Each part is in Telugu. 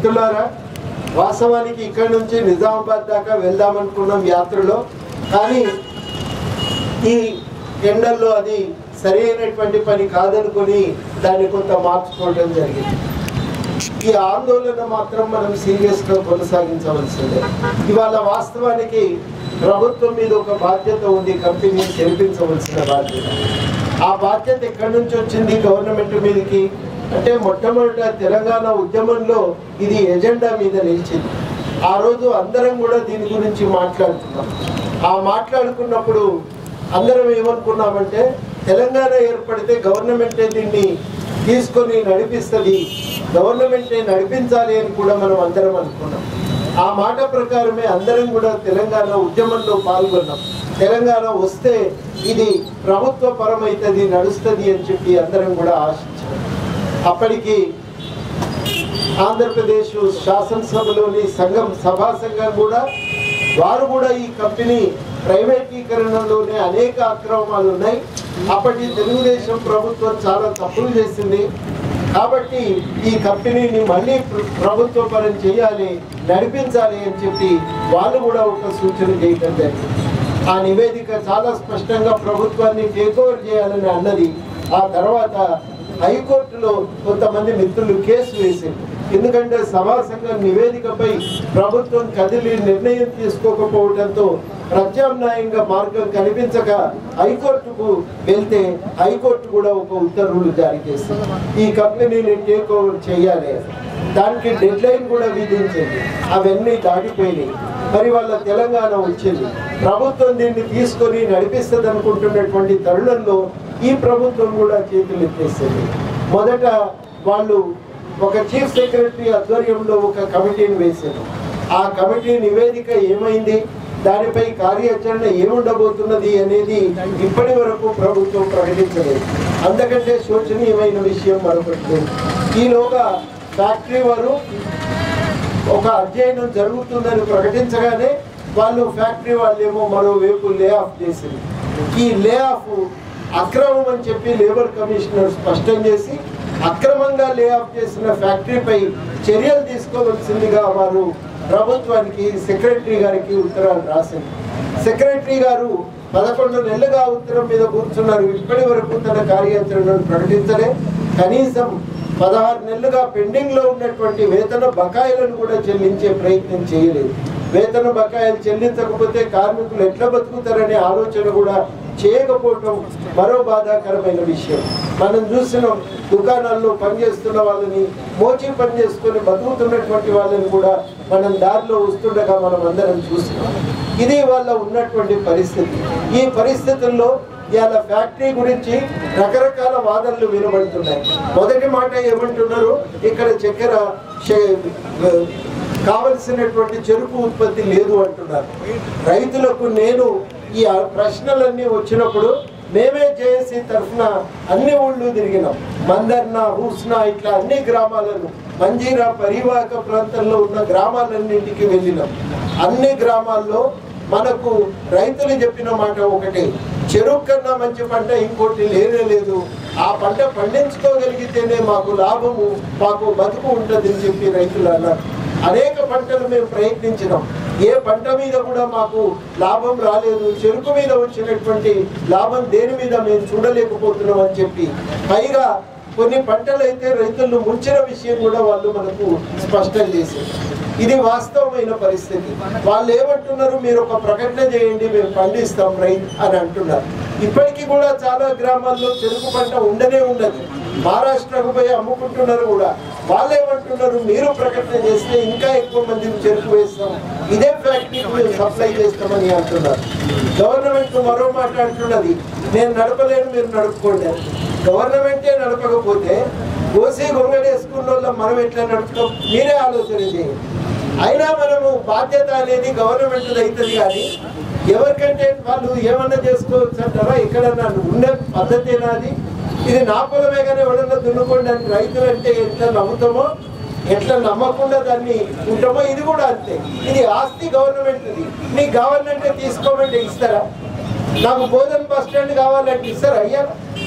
మిత్రులారా వాస్తవానికి ఇక్కడ నుంచి నిజామాబాద్ దాకా వెళ్దామనుకున్నాం యాత్రలో కానీ ఈ ఎండల్లో అది సరైనటువంటి పని కాదనుకొని దాన్ని కొంత మార్చుకోవడం జరిగింది ఈ ఆందోళన మాత్రం మనం సీరియస్ గా కొనసాగించవలసిందే ఇవాళ వాస్తవానికి ప్రభుత్వం మీద ఒక బాధ్యత ఉంది కంపెనీ తెరిపించవలసిన బాధ్యత ఆ బాధ్యత ఎక్కడి నుంచి వచ్చింది గవర్నమెంట్ మీదకి అంటే మొట్టమొదట తెలంగాణ ఉద్యమంలో ఇది ఎజెండా మీద నిలిచింది ఆ రోజు అందరం కూడా దీని గురించి మాట్లాడుతున్నాం ఆ మాట్లాడుకున్నప్పుడు అందరం ఏమనుకున్నామంటే తెలంగాణ ఏర్పడితే గవర్నమెంటే దీన్ని తీసుకొని నడిపిస్తుంది గవర్నమెంటే నడిపించాలి అని కూడా మనం అందరం అనుకున్నాం ఆ మాట ప్రకారమే అందరం కూడా తెలంగాణ ఉద్యమంలో పాల్గొన్నాం తెలంగాణ వస్తే ఇది ప్రభుత్వ పరమైతుంది నడుస్తుంది అని చెప్పి అందరం కూడా ఆశించాం అప్పటికి ఆంధ్రప్రదేశ్ శాసనసభలోని సంఘం సభా సంఘం కూడా వారు కూడా ఈ కంపెనీ ప్రైవేటీకరణలోనే అనేక అక్రమాలు ఉన్నాయి అప్పటి తెలుగుదేశం ప్రభుత్వం చాలా తప్పులు చేసింది కాబట్టి ఈ కంపెనీని మళ్ళీ ప్ర- ప్రభుత్వ పరం చేయాలి నడిపించాలి అని చెప్పి వాళ్ళు కూడా ఒక సూచన చేయడం జరిగింది ఆ నివేదిక చాలా స్పష్టంగా ప్రభుత్వాన్ని టేక్ ఓవర్ చేయాలని అన్నది ఆ తర్వాత హైకోర్టులో కొంతమంది మిత్రులు కేసు వేసింది ఎందుకంటే సభా సంఘం నివేదికపై ప్రభుత్వం కదిలి నిర్ణయం తీసుకోకపోవడంతో ప్రత్యామ్నాయంగా మార్గం కనిపించక హైకోర్టుకు వెళ్తే హైకోర్టు కూడా ఒక ఉత్తర్వులు జారీ చేసింది ఈ కంపెనీని టేక్ ఓవర్ చేయాలి దానికి డెడ్ లైన్ కూడా విధించింది అవన్నీ దాటిపోయినాయి మరి వాళ్ళ తెలంగాణ వచ్చింది ప్రభుత్వం దీన్ని తీసుకొని నడిపిస్తుంది అనుకుంటున్నటువంటి తరుణంలో ఈ ప్రభుత్వం కూడా చేతులు ఎత్తేసింది మొదట వాళ్ళు ఒక చీఫ్ సెక్రటరీ ఆధ్వర్యంలో ఒక కమిటీని వేశారు ఆ కమిటీ నివేదిక ఏమైంది దానిపై కార్యాచరణ ఏముండబోతున్నది అనేది ఇప్పటి వరకు ప్రభుత్వం ప్రకటించలేదు అందుకంటే శోచనీయమైన విషయం మరొకటి లేదు. ఈలోగా ఫ్యాక్టరీ వారు ఒక అధ్యయనం జరుగుతుందని ప్రకటించగానే వాళ్ళు ఫ్యాక్టరీ వాళ్ళేమో మరోవైపు లే ఆఫ్ చేసింది ఈ లే ఆఫ్ అక్రమం అని చెప్పి లేబర్ కమిషనర్ స్పష్టం చేసి అక్రమంగా లే ఆఫ్ చేసిన ఫ్యాక్టరీపై చర్యలు తీసుకోవాల్సిందిగా వారు ప్రభుత్వానికి సెక్రటరీ గారికి ఉత్తరాలు రాసింది సెక్రటరీ గారు పదకొండు నెలలుగా ఉత్తరం మీద కూర్చున్నారు ఇప్పటి వరకు తన కార్యాచరణను ప్రకటించలే కనీసం పదహారు నెలలుగా పెండింగ్ లో ఉన్నటువంటి వేతన బకాయిలను కూడా చెల్లించే ప్రయత్నం చేయలేదు వేతన బకాయిలు చెల్లించకపోతే కార్మికులు ఎట్లా బతుకుతారనే ఆలోచన కూడా చేయకపోవటం మరో బాధాకరమైన విషయం మనం చూసినాం దుకాణాల్లో పనిచేస్తున్న వాళ్ళని మోచి పని చేసుకొని బతుకుతున్నటువంటి వాళ్ళని కూడా మనం దారిలో వస్తుండగా మనం అందరం చూసినాం ఇది వాళ్ళ ఉన్నటువంటి పరిస్థితి ఈ పరిస్థితుల్లో ఇవాళ ఫ్యాక్టరీ గురించి రకరకాల వాదనలు వినబడుతున్నాయి మొదటి మాట ఏమంటున్నారు ఇక్కడ చక్కెర శే- కావలసినటువంటి చెరుకు ఉత్పత్తి లేదు అంటున్నారు రైతులకు నేను ఈ ఆ ప్రశ్నలన్నీ వచ్చినప్పుడు మేమే జేఏసీ తరఫున అన్ని ఊళ్ళు తిరిగినాం మందర్న హూస్నా ఇట్లా అన్ని గ్రామాలను మంజీరా పరివాహక ప్రాంతంలో ఉన్న గ్రామాలన్నింటికి వెళ్ళినాం అన్ని గ్రామాల్లో మనకు రైతులు చెప్పిన మాట ఒకటి చెరుకు కన్నా మంచి పంట ఇంకోటి లేనే లేదు ఆ పంట పండించుకోగలిగితేనే మాకు లాభము మాకు బతుకు ఉంటుందని చెప్పి రైతులు అన్నారు అనేక పంటలు మేము ప్రయత్నించినాం ఏ పంట మీద కూడా మాకు లాభం రాలేదు చెరుకు మీద వచ్చినటువంటి లాభం దేని మీద మేము చూడలేకపోతున్నాం అని చెప్పి పైగా కొన్ని పంటలు అయితే రైతులను ముంచిన విషయం కూడా వాళ్ళు మనకు స్పష్టం చేశారు ఇది వాస్తవమైన పరిస్థితి వాళ్ళు ఏమంటున్నారు మీరు ఒక ప్రకటన చేయండి మేము పండిస్తాం రైతు అని అంటున్నారు ఇప్పటికీ కూడా చాలా గ్రామాల్లో చెరుకు పంట ఉండనే ఉండదు మహారాష్ట్రకు పోయి అమ్ముకుంటున్నారు కూడా వాళ్ళు ఏమంటున్నారు మీరు ప్రకటన చేస్తే ఇంకా ఎక్కువ మందికి చెరుకు వేస్తాం ఇదే ఫ్యాక్టరీకి మేము సప్లై చేస్తామని అంటున్నారు గవర్నమెంట్ మరో మాట అంటున్నది నేను నడపలేను మీరు నడుపుకోండి అని. గవర్నమెంటే నడపకపోతే కోసి గొంగడేసుకున్న వాళ్ళం మనం ఎట్లా నడుపుతాం మీరే ఆలోచన చేయండి అయినా మనము బాధ్యత అనేది గవర్నమెంట్ అవుతుంది కానీ ఎవరికంటే వాళ్ళు ఏమన్నా చేసుకోవచ్చు అంటారా ఎక్కడన్నా ఉండే పద్ధతేనా అది ఇది నా పొలమే కానీ ఎవడన్నా దున్నుకోండి అని రైతులు అంటే ఎట్లా నమ్ముతామో ఎట్లా నమ్మకుండా దాన్ని ఉంటామో ఇది కూడా అంతే ఇది ఆస్తి గవర్నమెంట్ది మీకు కావాలంటే తీసుకోమంటే ఇస్తారా నాకు బోధన్ బస్ స్టాండ్ కావాలంటే ఇస్తారా అయ్యా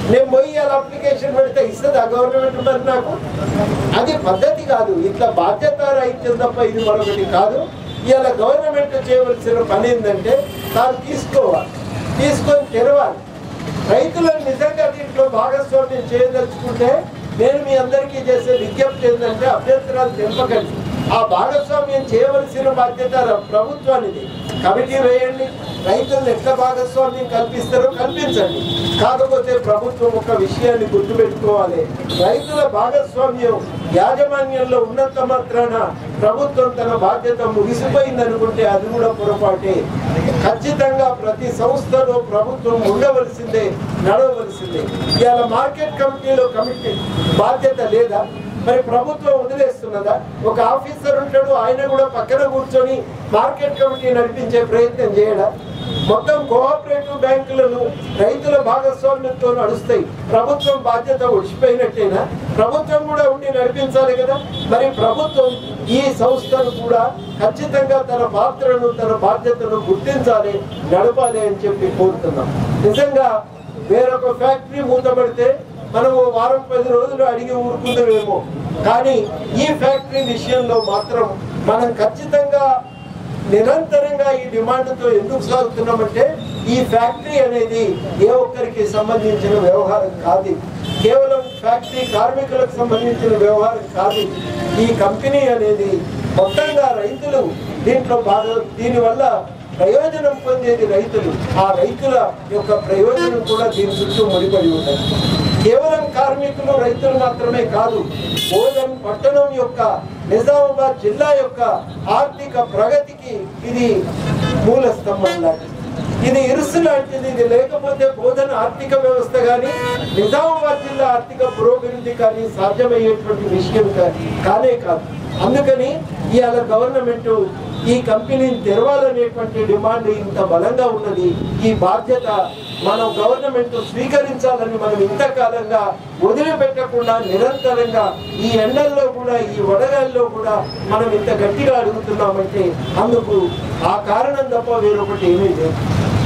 నేను పోయి అలా అప్లికేషన్ పెడితే ఇస్తుంది ఆ గవర్నమెంట్ మరి నాకు అది పద్ధతి కాదు ఇట్లా బాధ్యత రాహిత్యం తప్ప ఇది మరొకటి కాదు ఇవాళ గవర్నమెంట్ చేయవలసిన పని ఏంటంటే తాను తీసుకోవాలి తీసుకొని తెరవాలి రైతులను నిజంగా దీంట్లో భాగస్వామ్యం చేయదలుచుకుంటే నేను మీ అందరికీ చేసే విజ్ఞప్తి ఏంటంటే అభ్యంతరాలు తెంపకండి ఆ భాగస్వామ్యం చేయవలసిన బాధ్యత ర- ప్రభుత్వానిది కమిటీ వేయండి రైతులను ఎట్లా భాగస్వామ్యం కల్పిస్తారో కల్పించండి కాకపోతే ప్రభుత్వం ఒక విషయాన్ని గుర్తుపెట్టుకోవాలి రైతుల భాగస్వామ్యం యాజమాన్యంలో ఉన్నంత మాత్రాన ప్రభుత్వం తన బాధ్యత ముగిసిపోయింది అనుకుంటే అది కూడా పొరపాటే ఖచ్చితంగా ప్రతి సంస్థలో ప్రభుత్వం ఉండవలసిందే నడవలసిందే ఇవాళ మార్కెట్ కమిటీలో కమిటీ బాధ్యత లేదా మరి ప్రభుత్వం వదిలేస్తున్నదా ఒక ఆఫీసర్ ఉంటాడు ఆయన కూడా పక్కన కూర్చొని మార్కెట్ కమిటీ నడిపించే ప్రయత్నం చేయడా మొత్తం కోఆపరేటివ్ బ్యాంకులను రైతుల భాగస్వామ్యంతో నడుస్తాయి ప్రభుత్వం బాధ్యత ఒడిచిపోయినట్టేనా ప్రభుత్వం కూడా ఉండి నడిపించాలి కదా మరి ప్రభుత్వం ఈ సంస్థను కూడా ఖచ్చితంగా తన పాత్రను తన బాధ్యతను గుర్తించాలి నడపాలి అని చెప్పి కోరుతున్నాం నిజంగా వేరొక ఫ్యాక్టరీ మూతపడితే మనం ఓ వారం పది రోజులు అడిగి ఊరుకుందామేమో కానీ ఈ ఫ్యాక్టరీ విషయంలో మాత్రం మనం ఖచ్చితంగా నిరంతరంగా ఈ డిమాండ్తో ఎందుకు సాగుతున్నామంటే ఈ ఫ్యాక్టరీ అనేది ఏ ఒక్కరికి సంబంధించిన వ్యవహారం కాదు కేవలం ఫ్యాక్టరీ కార్మికులకు సంబంధించిన వ్యవహారం కాదు ఈ కంపెనీ అనేది మొత్తంగా రైతులు దీంట్లో బాగా దీనివల్ల ప్రయోజనం పొందేది రైతులు ఆ రైతుల యొక్క ప్రయోజనం కూడా దీని చుట్టూ ముడిపడి ఉన్నాయి కేవలం కార్మికులు రైతులు మాత్రమే కాదు బోధన్ పట్టణం యొక్క నిజామాబాద్ జిల్లా యొక్క ఆర్థిక ప్రగతికి ఇది మూల స్తంభం లాంటిది ఇది ఇరుసు లాంటిది ఇది లేకపోతే బోధన ఆర్థిక వ్యవస్థ కానీ నిజామాబాద్ జిల్లా ఆర్థిక పురోగతి కానీ సాధ్యమయ్యేటువంటి విషయం కా- కానే కాదు అందుకని ఇవాళ గవర్నమెంట్ ఈ కంపెనీని తెరవాలనేటువంటి డిమాండ్ ఇంత బలంగా ఉన్నది ఈ బాధ్యత మనం గవర్నమెంట్ స్వీకరించాలని మనం ఇంతకాలంగా వదిలిపెట్టకుండా నిరంతరంగా ఈ ఎండల్లో కూడా ఈ వడగాల్లో కూడా మనం ఇంత గట్టిగా అడుగుతున్నామంటే అందుకు ఆ కారణం తప్ప వేరొకటి ఏమీ లేదు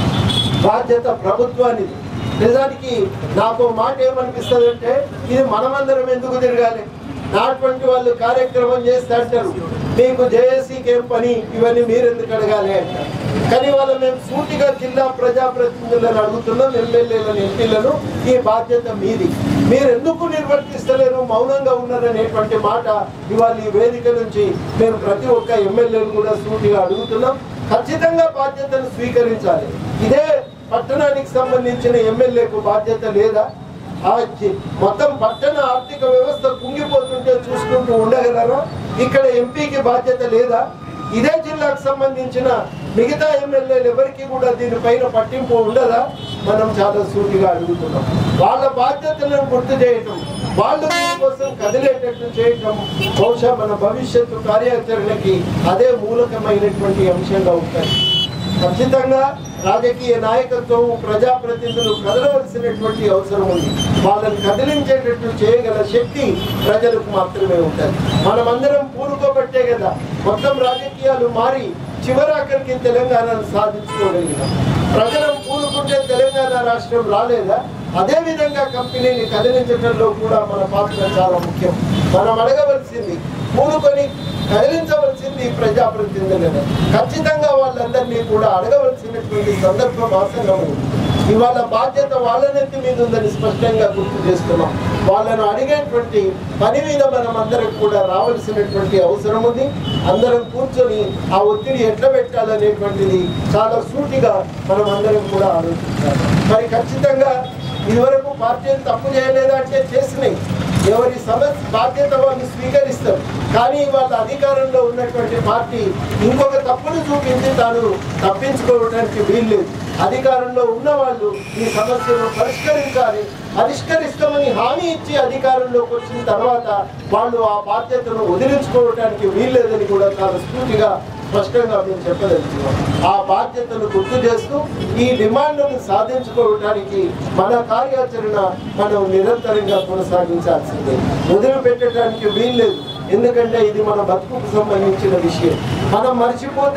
బాధ్యత ప్రభుత్వానిది నిజానికి నాకు ఓ మాట ఏమనిపిస్తుంది అంటే ఇది మనమందరం ఎందుకు తిరగాలి నాటువంటి వాళ్ళు కార్యక్రమం చేస్తే అంటారు మీకు జేఏసీకి ఏం పని ఇవన్నీ మీరు ఎందుకు అడగాలి అంటారు కానీ వాళ్ళ మేము సూటిగా జిల్లా ప్రజాప్రతినిధులను అడుగుతున్నాం ఎమ్మెల్యేలను ఎంపీలను ఈ బాధ్యత మీది మీరు ఎందుకు నిర్వర్తిస్తలేరు మౌనంగా ఉన్నారనేటువంటి మాట ఇవాళ ఈ వేదిక నుంచి మేము ప్రతి ఒక్క ఎమ్మెల్యేలు కూడా సూటిగా అడుగుతున్నాం ఖచ్చితంగా బాధ్యతను స్వీకరించాలి ఇదే పట్టణానికి సంబంధించిన ఎమ్మెల్యేకు బాధ్యత లేదా ఆ జి- మొత్తం పట్టణ ఆర్థిక వ్యవస్థ కుంగిపోతుంటే చూసుకుంటూ ఉండగలరా ఇక్కడ ఎంపీకి బాధ్యత లేదా ఇదే జిల్లాకు సంబంధించిన మిగతా ఎమ్మెల్యేలు ఎవరికి కూడా దీనిపైన పట్టింపు ఉండదా మనం చాలా సూటిగా అడుగుతున్నాం వాళ్ళ బాధ్యతలను గుర్తు చేయటం వాళ్ళు దీనికోసం కదిలేటట్టు చేయటం బహుశా మన భవిష్యత్తు కార్యాచరణకి అదే మూలకమైనటువంటి అంశంగా ఉంటుంది ఖచ్చితంగా రాజకీయ నాయకత్వం ప్రజాప్రతినిధులు కదలవలసినటువంటి అవసరం ఉంది వాళ్ళని కదిలించేటట్టు చేయగల శక్తి ప్రజలకు మాత్రమే ఉంటుంది మనమందరం పూనుకోబట్టే కదా మొత్తం రాజకీయాలు మారి చివరాఖరికి తెలంగాణను సాధించుకోగలిగినాం ప్రజలను పూనుకుంటే తెలంగాణ రాష్ట్రం రాలేదా అదే విధంగా కంపెనీని కదిలించడంలో కూడా మన పాత్ర చాలా ముఖ్యం మనం అడగవలసింది పూనుకొని కదిలించవలసింది ప్రజాప్రతినిధులను ఖచ్చితంగా వాళ్ళందరినీ కూడా అడగవలసినటువంటి సందర్భం ఆసన్నమైంది ఇవాళ బాధ్యత వాళ్ళ నెత్తి మీద ఉందని స్పష్టంగా గుర్తు చేస్తున్నాం వాళ్ళను అడిగేటువంటి పని మీద మనం అందరం కూడా రావాల్సినటువంటి అవసరం ఉంది అందరం కూర్చొని ఆ ఒత్తిడి ఎట్లా పెట్టాలనేటువంటిది చాలా సూటిగా మనం అందరం కూడా ఆలోచించాలి మరి ఖచ్చితంగా ఇదివరకు పార్టీలు తప్పు చేయలేదా అంటే చేసినాయి ఎవరి సమస్య బాధ్యత వాళ్ళు స్వీకరిస్తారు కానీ వాళ్ళ అధికారంలో ఉన్నటువంటి పార్టీ ఇంకొక తప్పును చూపించి తాను తప్పించుకోవడానికి వీల్లేదు అధికారంలో ఉన్న వాళ్ళు ఈ సమస్యను పరిష్కరించాలి పరిష్కరిస్తామని హామీ ఇచ్చి అధికారంలోకి వచ్చిన తర్వాత వాళ్ళు ఆ బాధ్యతను వదిలించుకోవడానికి వీల్లేదని కూడా చాలా స్ఫూర్తిగా స్పష్టంగా మేము చెప్పదలుచున్నాం ఆ బాధ్యతను గుర్తు చేస్తూ ఈ డిమాండ్ను సాధించుకోవడానికి మన కార్యాచరణ మనం నిరంతరంగా కొనసాగించాల్సిందే వదిలిపెట్టడానికి వీల్లేదు ఎందుకంటే ఇది మన బతుకుకు సంబంధించిన విషయం మనం మర్చిపోతే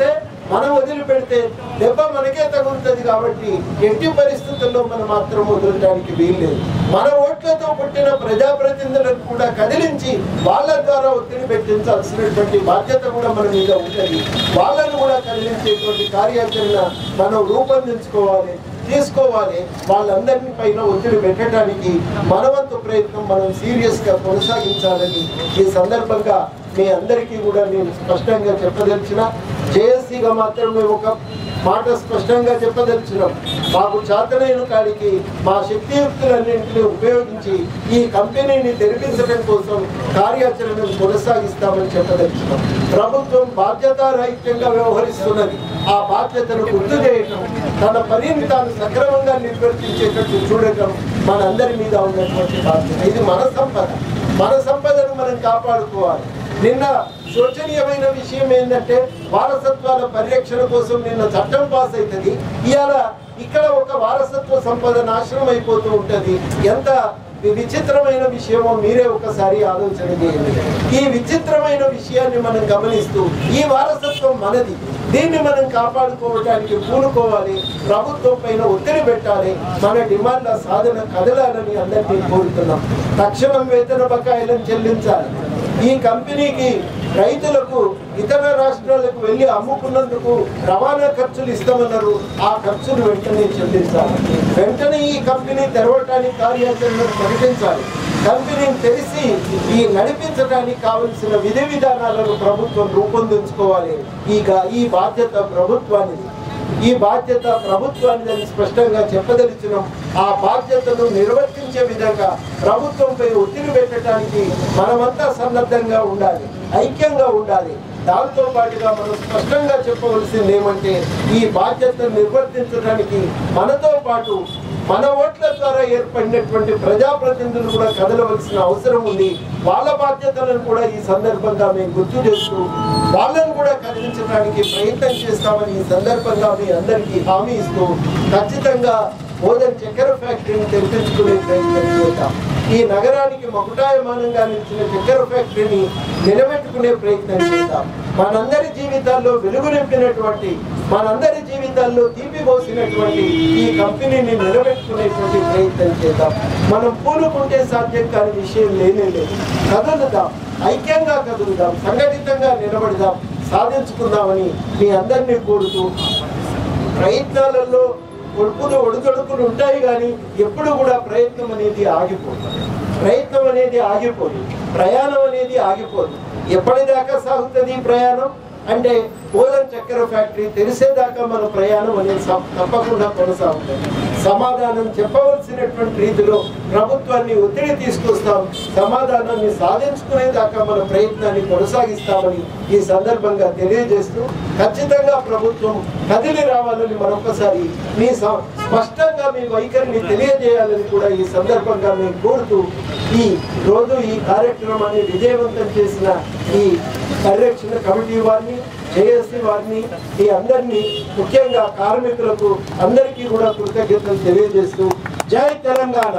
మనం వదిలిపెడితే దెబ్బ మనకే తగులుతుంది కాబట్టి ఎట్టి పరిస్థితుల్లో మనం మాత్రం వదలడానికి వీల్లేదు మన ఓట్లతో పుట్టిన ప్రజాప్రతినిధులను కూడా కదిలించి వాళ్ళ ద్వారా ఒత్తిడి పెట్టించాల్సినటువంటి బాధ్యత కూడా మన మీద ఉంటుంది వాళ్ళను కూడా కదిలించేటువంటి కార్యాచరణ మనం రూపొందించుకోవాలి తీసుకోవాలి వాళ్ళందరినీ పైన ఒత్తిడి పెట్టడానికి మనవంతు ప్రయత్నం మనం సీరియస్ గా కొనసాగించాలని ఈ సందర్భంగా మీ అందరికీ కూడా నేను స్పష్టంగా చెప్పదలిచిన జేఎస్సీగా మాత్రం మేము ఒక మాట స్పష్టంగా చెప్పదలిచినాం మాకు చేతనైన కాడికి మా శక్తియుక్తులన్నింటినీ ఉపయోగించి ఈ కంపెనీని తెరిపించడం కోసం కార్యాచరణను కొనసాగిస్తామని చెప్పదలిచినాం ప్రభుత్వం బాధ్యతారహిత్యంగా వ్యవహరిస్తున్నది ఆ బాధ్యతను గుర్తు చేయటం తన పనిని తాను సక్రమంగా నిర్వర్తించేటట్టు చూడటం మనందరి మీద ఉన్నటువంటి బాధ్యత ఇది మన సంపద మన సంపదను మనం కాపాడుకోవాలి నిన్న శోచనీయమైన విషయం ఏంటంటే వారసత్వాల పరిరక్షణ కోసం నిన్న చట్టం పాస్ అవుతుంది ఇవాళ ఇక్కడ ఒక వారసత్వ సంపద నాశనం అయిపోతూ ఉంటది ఎంత విచిత్రమైన విషయమో మీరే ఒకసారి ఆలోచన చేయండి ఈ విచిత్రమైన విషయాన్ని మనం గమనిస్తూ ఈ వారసత్వం మనది దీన్ని మనం కాపాడుకోవడానికి పూనుకోవాలి ప్రభుత్వం పైన ఒత్తిడి పెట్టాలి మన డిమాండ్ల సాధన కదలాలని అందరినీ కోరుతున్నాం తక్షణం వేతన బకాయిలను చెల్లించాలి ఈ కంపెనీకి రైతులకు ఇతర రాష్ట్రాలకు వెళ్ళి అమ్ముకున్నందుకు రవాణా ఖర్చులు ఇస్తామన్నారు ఆ ఖర్చులు వెంటనే చెల్లించాలి వెంటనే ఈ కంపెనీ తెరవటానికి కార్యాచరణ ప్రకటించాలి కంపెనీని తెలిసి ఈ నడిపించడానికి కావలసిన విధి విధానాలను ప్రభుత్వం రూపొందించుకోవాలి ఈ గా- ఈ బాధ్యత ప్రభుత్వానికి ఈ బాధ్యత ప్రభుత్వాన్ని అని స్పష్టంగా చెప్పదలిచినాం ఆ బాధ్యతను నిర్వర్తించే విధంగా ప్రభుత్వంపై ఒత్తిడి పెట్టడానికి మనమంతా సన్నద్ధంగా ఉండాలి ఐక్యంగా ఉండాలి దాంతో పాటుగా మనం స్పష్టంగా చెప్పవలసింది ఏమంటే ఈ బాధ్యతను నిర్వర్తించడానికి మనతో పాటు మన ఓట్ల ద్వారా ఏర్పడినటువంటి ప్రజాప్రతినిధులు కూడా కదలవలసిన అవసరం ఉంది వాళ్ళ బాధ్యతలను కూడా ఈ సందర్భంగా మేము గుర్తు చేస్తూ వాళ్ళను కూడా కదిలించడానికి ప్రయత్నం చేస్తామని ఈ సందర్భంగా మీ అందరికీ హామీ ఇస్తూ ఖచ్చితంగా మోదన్ చక్కెర ఫ్యాక్టరీని తెరిపించుకునే ప్రయత్నం చేద్దాం ఈ నగరానికి మకుటాయమానంగా నిలిచిన చక్కెర ఫ్యాక్టరీని నిలబెట్టుకునే ప్రయత్నం చేద్దాం మనందరి జీవితాల్లో వెలుగు నింపినటువంటి మనందరి జీవితాల్లో తీపి పోసినటువంటి ఈ కంపెనీని నిలబెట్టుకునేటువంటి ప్రయత్నం చేద్దాం మనం పూనుకుంటే సాధ్యం కాని విషయం లేనే లేదు కదులుదాం ఐక్యంగా కదులుదాం సంఘటితంగా నిలబడదాం సాధించుకుందామని మీ అందరినీ కోరుతూ ప్రయత్నాలలో ఒడుపులు ఒడుదొడుకులు ఉంటాయి కానీ ఎప్పుడు కూడా ప్రయత్నం అనేది ఆగిపోదు ప్రయత్నం అనేది ఆగిపోదు ప్రయాణం అనేది ఆగిపోదు ఎప్పటిదాకా సాగుతుంది ఈ ప్రయాణం అంటే పోలం చక్కెర ఫ్యాక్టరీ తెరిసేదాకా మన ప్రయాణం అనేది స- తప్పకుండా కొనసాగుతుంది సమాధానం చెప్పవలసినటువంటి రీతిలో ప్రభుత్వాన్ని ఒత్తిడి తీసుకొస్తాం సమాధానాన్ని సాధించుకునేదాకా మన ప్రయత్నాన్ని కొనసాగిస్తామని ఈ సందర్భంగా తెలియజేస్తూ ఖచ్చితంగా ప్రభుత్వం కదిలి రావాలని మరొకసారి మీ స- స్పష్టంగా మీ వైఖరిని తెలియజేయాలని కూడా ఈ సందర్భంగా మేము కోరుతూ ఈ రోజు ఈ కార్యక్రమాన్ని విజయవంతం చేసిన ఈ పరిరక్షణ కమిటీ వారిని జేఎస్సీ వారిని ఈ అందరినీ ముఖ్యంగా కార్మికులకు అందరికీ కూడా కృతజ్ఞతలు తెలియజేస్తూ జై తెలంగాణ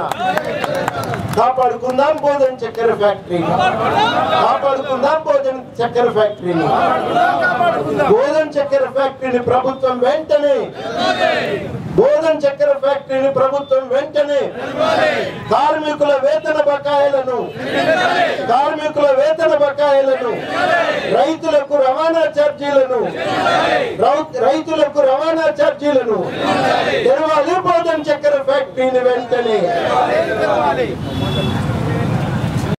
కాపాడుకుందాం భోజన చక్కెర ఫ్యాక్టరీ కాపాడుకుందాం భోజన చక్కెర ఫ్యాక్టరీని భోజన చక్కెర ఫ్యాక్టరీని ప్రభుత్వం వెంటనే భోజన చక్కెర ఫ్యాక్టరీని ప్రభుత్వం వెంటనే కార్మికుల వేతన బకాయిలను కార్మికుల వేతన బకాయిలను రైతులకు రవాణా ఛార్జీలను రౌ- రైతులకు రవాణా ఛార్జీలను తెరవాలి భోజన చక్కెర ఫ్యాక్టరీని వెంటనే